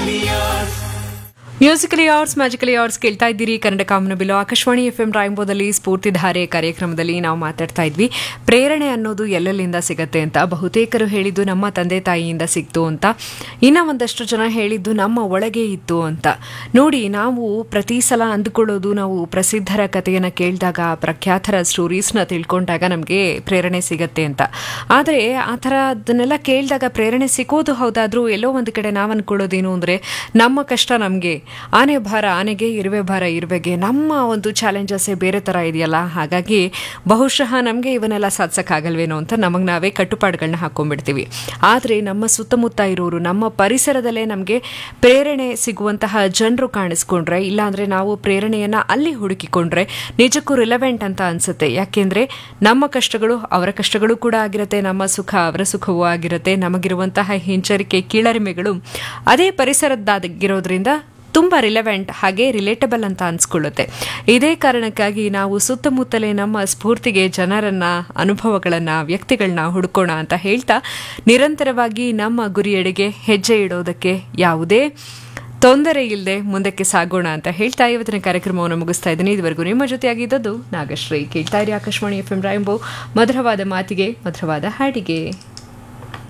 musically arts magically yours ಕೇಳ್ತಾ ಇದ್ದೀರಿ ಕನ್ನಡ ಕಾಮನಬಿಲು ಆಕಾಶವಾಣಿ ಎಫ್ ಎಂ ರಾಯಂಬೋದಲ್ಲಿ ಸ್ಫೂರ್ತಿಧಾರೆ ಕಾರ್ಯಕ್ರಮದಲ್ಲಿ ನಾವು ಮಾತಾಡ್ತಾ ಇದ್ವಿ ಪ್ರೇರಣೆ ಅನ್ನೋದು ಎಲ್ಲೆಲ್ಲಿಂದ ಸಿಗತ್ತೆ ಅಂತ ಬಹುತೇಕರು ಹೇಳಿದ್ದು ನಮ್ಮ ತಂದೆ ತಾಯಿಯಿಂದ ಸಿಕ್ತು ಅಂತ ಇನ್ನ ಒಂದಷ್ಟು ಜನ ಹೇಳಿದ್ದು ನಮ್ಮ ಒಳಗೆ ಇತ್ತು ಅಂತ ನೋಡಿ ನಾವು ಪ್ರತಿ ಸಲ ಅಂದುಕೊಳ್ಳೋದು ನಾವು ಪ್ರಸಿದ್ಧರ ಕಥೆಯನ್ನು ಕೇಳಿದಾಗ ಪ್ರಖ್ಯಾತರ ಸ್ಟೋರೀಸ್ನ ತಿಳ್ಕೊಂಡಾಗ ನಮಗೆ ಪ್ರೇರಣೆ ಸಿಗತ್ತೆ ಅಂತ ಆದರೆ ಆ ಥರ ಅದನ್ನೆಲ್ಲ ಕೇಳಿದಾಗ ಪ್ರೇರಣೆ ಸಿಗೋದು ಹೌದಾದ್ರೂ ಎಲ್ಲೋ ಒಂದು ಕಡೆ ನಾವು ಅನ್ಕೊಳ್ಳೋದೇನು ಅಂದರೆ ನಮ್ಮ ಕಷ್ಟ ನಮಗೆ ಆನೆ ಭಾರ ಆನೆಗೆ ಇರುವೆ ಭಾರ ಇರುವೆಗೆ ನಮ್ಮ ಒಂದು ಚಾಲೆಂಜಸ್ಸೇ ಬೇರೆ ಥರ ಇದೆಯಲ್ಲ ಹಾಗಾಗಿ ಬಹುಶಃ ನಮಗೆ ಇವನ್ನೆಲ್ಲ ಸಾಧಿಸೋಕ್ಕಾಗಲ್ವೇನೋ ಅಂತ ನಮಗೆ ನಾವೇ ಕಟ್ಟುಪಾಡುಗಳನ್ನ ಹಾಕೊಂಡ್ಬಿಡ್ತೀವಿ ಆದರೆ ನಮ್ಮ ಸುತ್ತಮುತ್ತ ಇರೋರು ನಮ್ಮ ಪರಿಸರದಲ್ಲೇ ನಮಗೆ ಪ್ರೇರಣೆ ಸಿಗುವಂತಹ ಜನರು ಕಾಣಿಸ್ಕೊಂಡ್ರೆ ಇಲ್ಲಾಂದರೆ ನಾವು ಪ್ರೇರಣೆಯನ್ನು ಅಲ್ಲಿ ಹುಡುಕಿಕೊಂಡ್ರೆ ನಿಜಕ್ಕೂ ರಿಲೆವೆಂಟ್ ಅಂತ ಅನಿಸುತ್ತೆ ಯಾಕೆಂದರೆ ನಮ್ಮ ಕಷ್ಟಗಳು ಅವರ ಕಷ್ಟಗಳು ಕೂಡ ಆಗಿರುತ್ತೆ ನಮ್ಮ ಸುಖ ಅವರ ಸುಖವೂ ಆಗಿರುತ್ತೆ ನಮಗಿರುವಂತಹ ಹಿಂಜರಿಕೆ ಕೀಳರಿಮೆಗಳು ಅದೇ ಪರಿಸರದ್ದಾಗಿರೋದ್ರಿಂದ ತುಂಬ ರಿಲೆವೆಂಟ್ ಹಾಗೆ ರಿಲೇಟಬಲ್ ಅಂತ ಅನ್ಸ್ಕೊಳ್ಳುತ್ತೆ ಇದೇ ಕಾರಣಕ್ಕಾಗಿ ನಾವು ಸುತ್ತಮುತ್ತಲೇ ನಮ್ಮ ಸ್ಫೂರ್ತಿಗೆ ಜನರನ್ನ ಅನುಭವಗಳನ್ನು ವ್ಯಕ್ತಿಗಳನ್ನ ಹುಡುಕೋಣ ಅಂತ ಹೇಳ್ತಾ ನಿರಂತರವಾಗಿ ನಮ್ಮ ಗುರಿಯೆಡೆಗೆ ಹೆಜ್ಜೆ ಇಡೋದಕ್ಕೆ ಯಾವುದೇ ತೊಂದರೆ ಇಲ್ಲದೆ ಮುಂದಕ್ಕೆ ಸಾಗೋಣ ಅಂತ ಹೇಳ್ತಾ ಇವತ್ತಿನ ಕಾರ್ಯಕ್ರಮವನ್ನು ಮುಗಿಸ್ತಾ ಇದ್ದೀನಿ ಇದುವರೆಗೂ ನಿಮ್ಮ ಜೊತೆಯಾಗಿದ್ದದ್ದು ನಾಗಶ್ರೀ ಕೇಳ್ತಾ ಇರಿ ಆಕಾಶವಾಣಿ ಎಫ್ ಎಂ ರಾಯಂಬೋ ಮಧುರವಾದ ಮಾತಿಗೆ ಮಧುರವಾದ ಹಾಡಿಗೆ